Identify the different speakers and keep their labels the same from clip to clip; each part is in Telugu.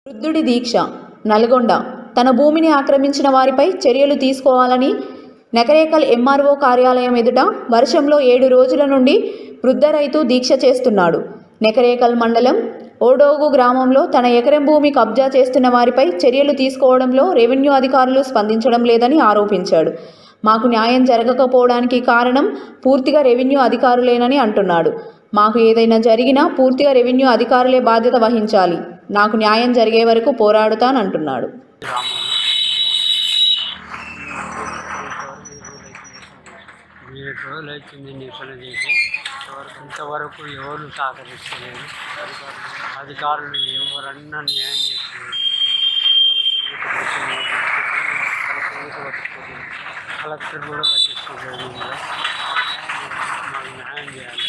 Speaker 1: వృద్ధుడి దీక్ష నల్గొండ తన భూమిని ఆక్రమించిన వారిపై చర్యలు తీసుకోవాలని నకరేకల్ ఎంఆర్ఓ కార్యాలయం ఎదుట వర్షంలో ఏడు రోజుల నుండి వృద్ధ రైతు దీక్ష చేస్తున్నాడు నెకరేకల్ మండలం ఓడోగు గ్రామంలో తన ఎకరం భూమి కబ్జా చేస్తున్న వారిపై చర్యలు తీసుకోవడంలో రెవెన్యూ అధికారులు స్పందించడం లేదని ఆరోపించాడు మాకు న్యాయం జరగకపోవడానికి కారణం పూర్తిగా రెవెన్యూ అధికారులేనని అంటున్నాడు మాకు ఏదైనా జరిగినా పూర్తిగా రెవెన్యూ అధికారులే బాధ్యత వహించాలి నాకు న్యాయం జరిగే వరకు పోరాడుతానంటున్నాడు
Speaker 2: ఏడు రోజులు అవుతుంది నిరసన చేసి ఎవరికి ఇంతవరకు ఎవరు సహకరిస్తలేదు అధికారులు ఎవరన్నా న్యాయం చేస్తలేదు కలెక్టర్ కూడా పట్టించుకోలేదు కూడా మాకు న్యాయం చేయాలి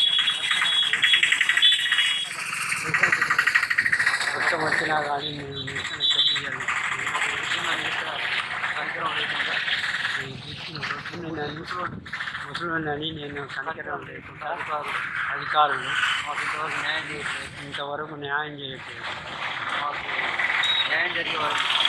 Speaker 2: వర్షం వచ్చినా కానీ మేము నిరసన చెప్పాలి ముసలిని నేను కనకరం లేకుండా అధికారులు మాకు ఇంతవరకు న్యాయం చేయట్లేదు ఇంతవరకు న్యాయం చేయట్లేదు మాకు న్యాయం జరిగే వరకు